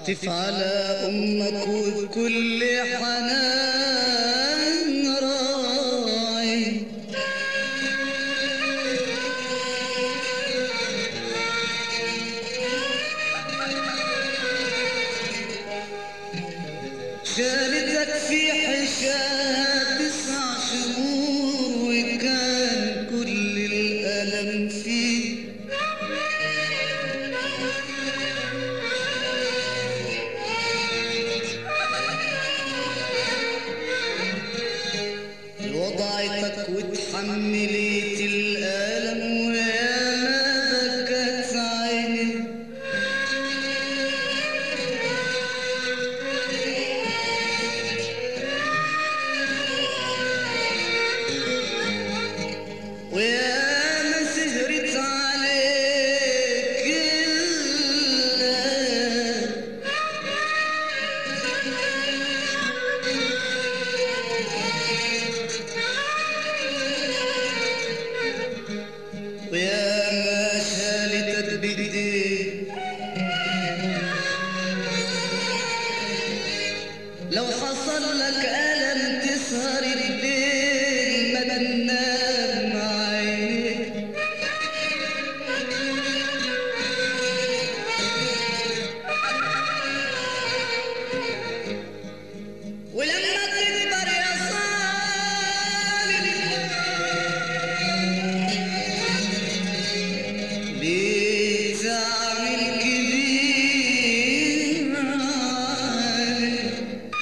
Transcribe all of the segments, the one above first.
عطف على أمك وكل حنان راعي شالتك في حشاها تسع شهور وكان كل الألم فيه وضعتك وتحملت الألم ويا ما بكت عيني ويا ما سهرت عليك الليل ويا ما شالتك بايديك لو حصل لك ألم تسهر الليل ما تنام عينيك ولما تكبر يا صالح بتعمل كبير عليك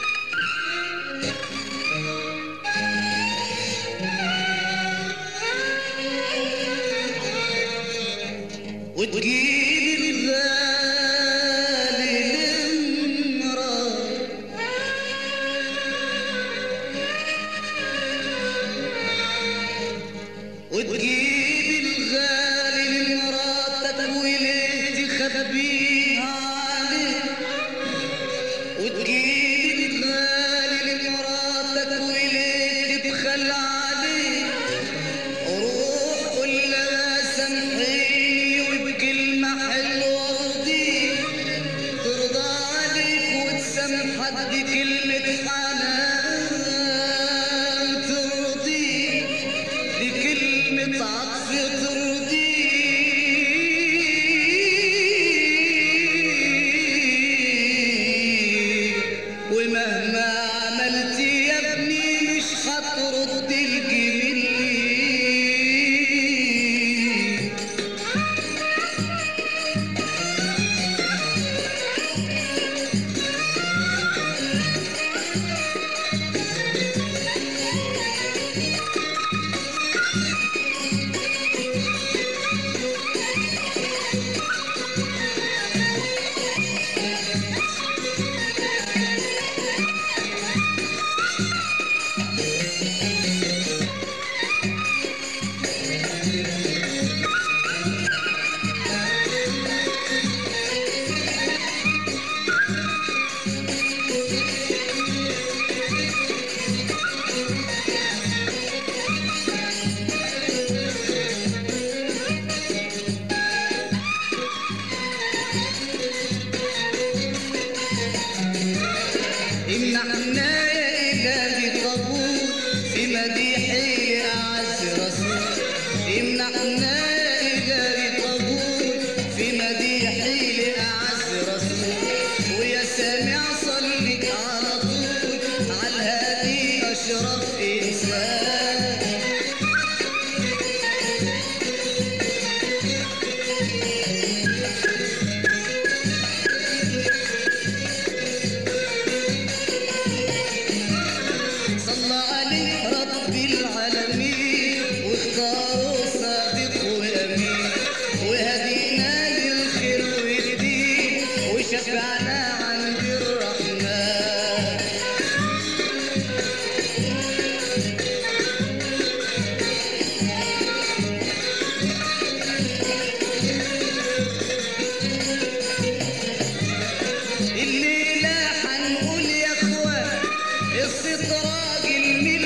وتجيب الغالي للمرأة وتجيب الغالي لمراتك وليه تخبيه عليه وتجيب الغالي لمراتك وليه تبخل عليه روح قول لها سامحيني وبكلمة حلوة ارضيك ترضى عليك وتسامحك بكلمة حنان ترضيك بكلمة عطف ترضيك ومهما عملت يا ابني مش هترد الجميل امنعنا يا إلهي قبول في مديحي أعز رسول امنعنا يا إلهي قبول في مديحي لأعز رسول ويا سامع صلي على طول على الهادي أشرف إنسان صلى عليه رب العالمين واختاروا صادق وامين وهدينا للخير والدين وشفعنا عند الرحمن الليلة حنقول يا اخوان قصة راجل من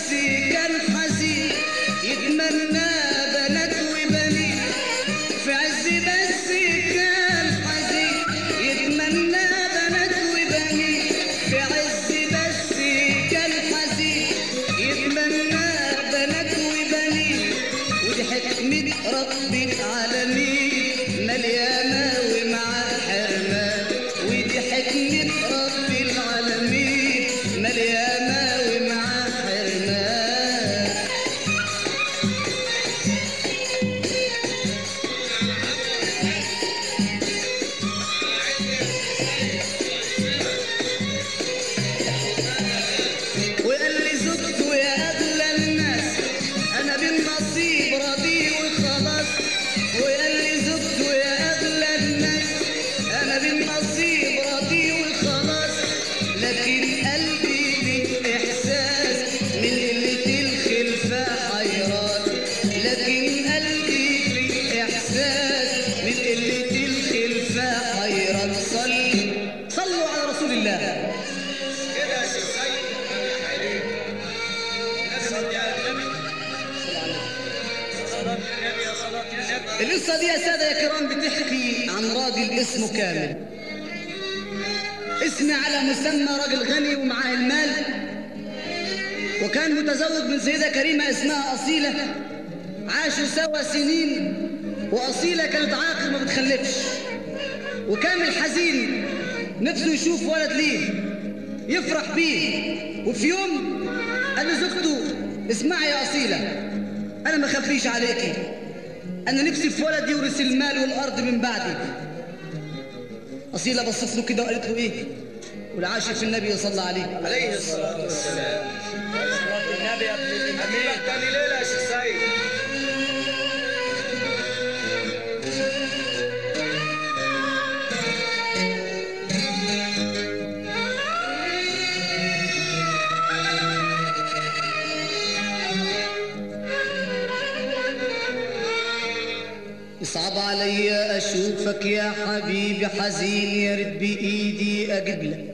بس كان حزين يتمنى بنات وبنين في عز بس كان حزين يتمنى بنات وبنين في عز بس كان حزين يتمنى بنات وبنين ودي حكمة رب العالمين مليانة ومع حرمان ودي حكمة رب العالمين مليانة ومع حرمان وقال لي زوجته يا اغلى الناس انا بالنصيب راضي وخلاص وقال لي زوجته يا اغلى الناس انا بالنصيب راضي وخلاص لكن قلبي ليه احساس من قله الخلفه حيران لكن قلبي ليه احساس من قله الخلفه حيران صلي صلوا على رسول الله كده يا شيخ سيد نسأل يا النبي صلاة النبي يا صلاة النبي القصة دي يا سادة يا كرام بتحكي عن راجل اسمه كامل اسم على مسمى راجل غني ومعاه المال وكان متزوج من سيدة كريمة اسمها أصيلة عاشوا سوا سنين وأصيلة كانت عاقل ما بتخلفش وكامل حزين نفسه يشوف ولد ليه يفرح بيه وفي يوم قال لزوجته اسمعي يا أصيلة أنا ما خبيش عليكي أنا نفسي في ولد يورث المال والأرض من بعدي أصيلة بصت له كده وقالت له إيه والعاشق في النبي صلى الله عليه عليه الصلاة والسلام صلاة النبي يا ابن الأمين تاني ليلة يا شيخ سيد يصعب علي أشوفك يا حبيبي حزين يا ريت بإيدي أجيب لك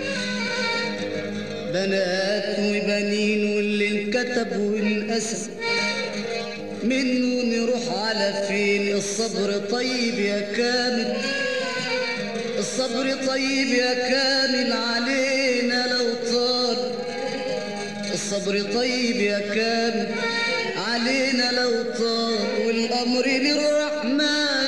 بنات وبنين واللي انكتب والأسد منه نروح على فين الصبر طيب يا كامل الصبر طيب يا كامل علينا لو طال الصبر طيب يا كامل علينا لو طال والأمر للرحمن